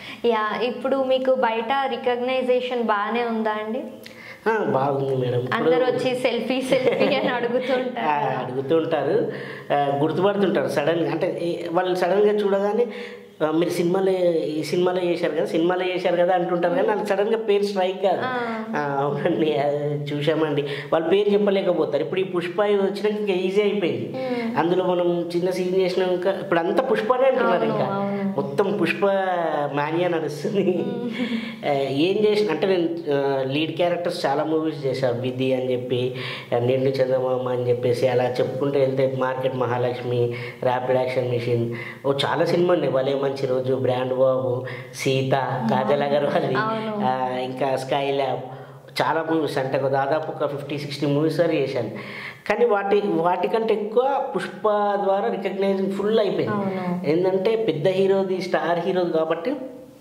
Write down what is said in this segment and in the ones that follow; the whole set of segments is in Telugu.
యా ఇప్పుడు మీకు బయట రికగ్నైజేషన్ బాగానే ఉందా అండి ఆ, బాగుంది మేడం ఇప్పుడు అందరు వచ్చి సెల్ఫీ సెల్ఫీ అని ఆ, అడుగుతుంటారు అడుగుతూ ఉంటారు ఆ, గుర్తుపడుతుంటారు సడన్గా అంటే ఈ- వాళ్ళు సడన్గా చూడగానే ఆ, మీరు సినిమాలో ఈ సినిమాలో చేశారు కదా సినిమాలో చేశారు కదా అంటుంటారు కానీ నాకు సడన్గా పేరు స్ట్రైక్ కాదు ఆ. ఆ, అవునండి అది చూసామండి వాళ్ళ పేరు చెప్పలేకపోతారు ఇప్పుడు ఈ పుష్ప ఇది వచ్చినాక ఇంకా ఈజీ అయిపోయింది అందులో మనం చిన్న సీన్ చేసినాక ఇప్పుడు అంతా పుష్పనే అంటున్నారు అవును, ఇంకా అవును. మొత్తం పుష్ప మానియా నడుస్తుంది ఆ, ఏం చేసిన అంటే నేను లీడ్ క్యారెక్టర్స్ చాలా మూవీస్ చేశాను విధి అని చెప్పి ఆ, నిండు చందమామ అని చెప్పేసి అలా చెప్పుకుంటూ వెళ్తే market Mahalakshmi rapid action mission ఓ చాలా సినిమా ఉన్నాయి భలే మంచి రోజు బ్రాండ్ బాబు సీత కాజల్ అగర్వాల్ అవును. ఇంకా స్కై ల్యాబ్ చాలా మూవీస్ అంటే ఒక దాదాపు ఒక ఫిఫ్టీ సిక్స్టీ మూవీస్ వరకు చేశాను కానీ వాటి వాటికంటే ఎక్కువ పుష్ప ద్వారా రికగ్నైజింగ్ ఫుల్ అయిపోయింది అవును. ఏంటంటే పెద్ద హీరోది స్టార్ హీరోది కాబట్టి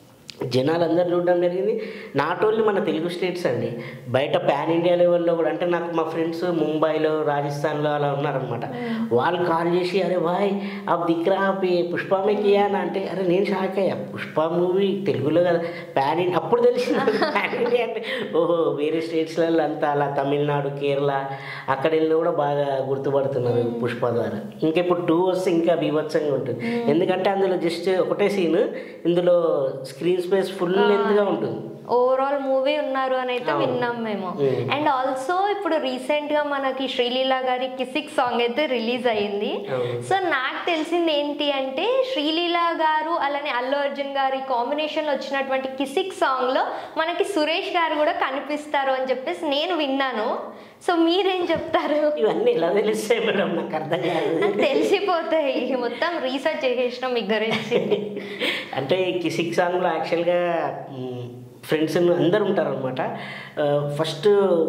జనాలు అందరు చూడడం జరిగింది నాట్ ఓన్లీ మన తెలుగు స్టేట్స్ అండి బయట పాన్ ఇండియా లెవెల్లో కూడా అంటే నాకు మా ఫ్రెండ్స్ ముంబైలో రాజస్థాన్లో అలా ఉన్నారనమాట వాళ్ళు కాల్ చేసి అరే బాయ్ ఆ దిక్రా పే పుష్ప మే కియా అని అంటే అరే నేను షాక్ అయ్యా పుష్ప మూవీ తెలుగులో కదా పాన్ ఇండియా అప్పుడు తెలిసింది పాన్ ఇండియా అంటే ఓహో వేరే స్టేట్స్లలో అంతా అలా తమిళనాడు కేరళ అక్కడ వెళ్ళినా కూడా బాగా గుర్తుపడుతున్నారు పుష్ప ద్వారా ఇంకా ఇప్పుడు టూ వస్తే ఇంకా బీభత్సంగా ఉంటుంది ఎందుకంటే అందులో జస్ట్ ఒకటే సీన్ ఇందులో స్క్రీన్ స్పేస్ ఫుల్ లెంత్గా ఉంటుంది ఓవరాల్ మూవీ ఉన్నారు అని అయితే అవును. విన్నాం మేము Mm. అండ్ ఆల్సో ఇప్పుడు రీసెంట్ గా మనకి శ్రీలీల గారి కిసిక్ సాంగ్ అయితే రిలీజ్ అయ్యింది అవును. సో నాకు తెలిసింది ఏంటి అంటే శ్రీలీల గారు అలానే అల్లు అర్జున్ గారి కాంబినేషన్ లో వచ్చినటువంటి కిసిక్ సాంగ్ లో మనకి సురేష్ గారు కూడా కనిపిస్తారు అని చెప్పేసి నేను విన్నాను సో మీరేం చెప్తారు ఇవన్నీ ఎలా తెలుస్తాయి మేడం నాకు అర్థం కాదు నాకు తెలిసిపోతాయి మొత్తం రీసెర్చ్ చేసేసిన మీ గురించి అంటే ఈ సిక్స్ సాంగ్లో యాక్చువల్గా ఫ్రెండ్స్ అందరు ఉంటారనమాట ఫస్ట్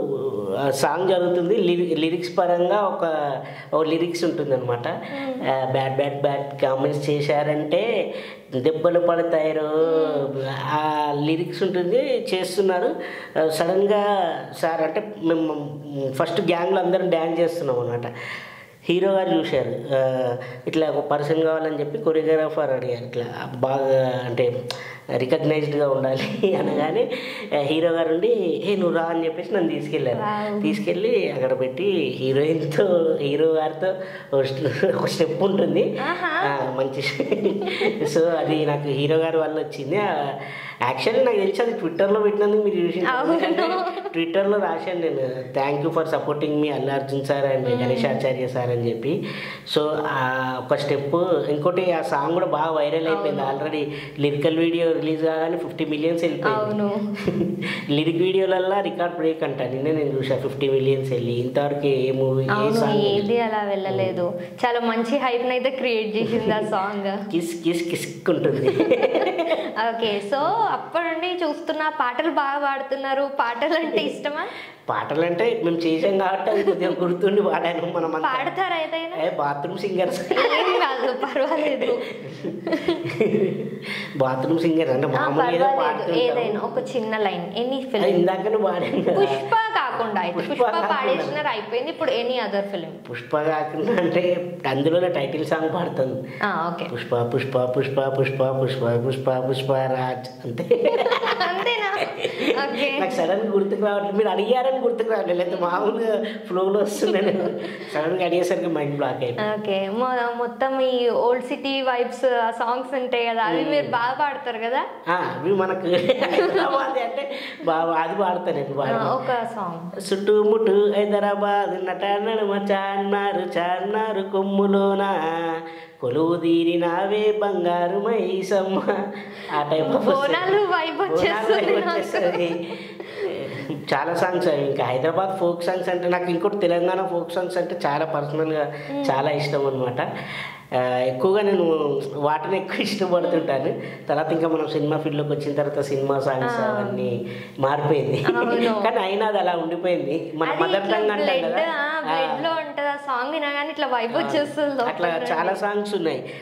సాంగ్ జరుగుతుంది లిరి- లిరిక్స్ పరంగా ఒక ఒక లిరిక్స్ ఉంటుందన్నమాట బ్యాడ్ బ్యాడ్ బ్యాడ్ కామెంట్స్ చేశారంటే దెబ్బలు పడతాయో ఆ లిరిక్స్ ఉంటుంది చేస్తున్నారు సడన్గా సార్ అంటే మేము ఫస్ట్ గ్యాంగ్లో అందరం డ్యాన్స్ చేస్తున్నాం అనమాట హీరో గారు చూశారు ఆ, ఇట్లా ఒక పర్సన్ కావాలని చెప్పి కొరియోగ్రాఫర్ అడిగారు ఇట్లా బాగా అంటే రికగ్నైజ్డ్గా ఉండాలి అనగానే ఆ, హీరో గారు ఉండి ఏ నువ్వు రా అని చెప్పేసి నన్ను తీసుకెళ్ళారు Wow. తీసుకెళ్ళి అక్కడ పెట్టి హీరోయిన్తో హీరో గారితో ఒక స్టె- ఒక స్టెప్ ఉంటుంది ఆహా. ఆ, మంచి సో అది నాకు హీరో గారి వల్ల వచ్చింది యాక్చువల్లీ నాకు తెలిసి అది ట్విట్టర్లో పెట్టినందుకు మీరు చూసి అవును. ట్విట్టర్లో రాశాను నేను thank you for supporting me Allu Arjun sir and Ganesh Acharya sir అని చెప్పి సో ఆ ఒక స్టెప్ ఇంకోటి ఆ సాంగ్ కూడా బాగా వైరల్ అయిపోయింది ఆల్రెడీ లిరికల్ వీడియో రిలీజ్ కాగానే ఫిఫ్టీ మిలియన్స్ వెళ్ళిపోయింది అవును లిరిక్ వీడియోలల్లో రికార్డ్ బ్రేక్ అంట నిన్నే నేను చూసా ఫిఫ్టీ మిలియన్స్ వెళ్ళి ఇంతవరకు ఏ మూవీ ఏ అవును సాంగ్ ఏది అలా వెళ్ళలేదు చాలా మంచి హైప్ అయితే క్రియేట్ చేసింది ఆ సాంగ్ కిస్ కిస్ కిస్క్ ఉంటుంది ఓకే సో అప్పటి నుండి చూస్తున్న పాటలు బాగా పాడుతున్నారు పాటలు అంటే ఇష్టమా పాటలు అంటే మేము చేసాం కాబట్టి అది కొద్దిగా గుర్తుండి పాడాను మనం అంతా. పాడతారా ఏదైనా ఏ బాత్రూమ్ సింగర్స్ ఏం కాదు పర్వాలేదు బాత్రూమ్ సింగర్ అంటే ఆ, మామూలు ఏదో పర్వాలేదు పాడుతుంటాం ఏదైనా ఒక చిన్న లైన్ ఎనీ అది ఫిల్మ్ ఇందాకనే పాడాను కదా పుష్ప కాకుండా అయితే పుష్ప పుష్ప కాకుండా. పాడేసినారు అయిపోయింది ఇప్పుడు ఎనీ అదర్ ఫిల్మ్ పుష్ప కాకుండా అంటే అందులోనే టైటిల్ సాంగ్ పాడుతుంది ఓకే పుష్ప పుష్ప పుష్ప పుష్ప పుష్ప పుష్ప పుష్ప రాజ్ అంతే అంతేనా ఓకే నాకు సడన్ గుర్తుకు రావట్లేదు మీరు అడిగారని గుర్తుకు రావట్లేదు లేకపోతే మామూలుగా ఫ్లోలో వస్తుంది నేను సడన్గా అడిగేసరికి మైండ్ బ్లాక్ అయిపోయింది ఓకే మొ- మొత్తం ఈ ఓల్డ్ సిటీ వైబ్స్ సాంగ్స్ ఉంటాయి కదా అవి మీరు బాగా పాడతారు కదా ఆ, అవి మనకు హైదరాబాద్ అంటే బాగా అది పాడతాను నేను ఆ, బాగా ఒక సాంగ్ చుట్టుముట్టు హైదరాబాద్ నటనడుమ చాన్నారు చాన్నారు కొమ్ములోన కొలువు తీరినావే బంగారు మైసమ్మ ఆ టైప్ ఆఫ్ బోనాలు vibe వచ్చేస్తుంది నాకు. చాలా సాంగ్స్ అవి ఇంకా హైదరాబాద్ ఫోక్ సాంగ్స్ అంటే నాకు ఇంకోటి తెలంగాణ ఫోక్ సాంగ్స్ అంటే చాలా పర్సనల్గా చాలా ఇష్టం అనమాట ఎక్కువగా నేను వాటిని ఎక్కువ ఇష్టపడుతుంటాను తర్వాత ఇంకా మనం సినిమా ఫీల్డ్లోకి వచ్చిన తర్వాత సినిమా సాంగ్స్ ఆ. అవన్నీ మారిపోయింది అవును. కానీ అయినా అది అలా ఉండిపోయింది మన మదర్ టంగ్ అంటాం బ్లడ్ కదా బ్లడ్ లో ఉంటది ఆ సాంగ్ వినగానే ఇట్లా వైబ్ ఆ, వచ్చేస్తుంది అట్లా లోపల చాలా నుండి. సాంగ్స్ ఉన్నాయి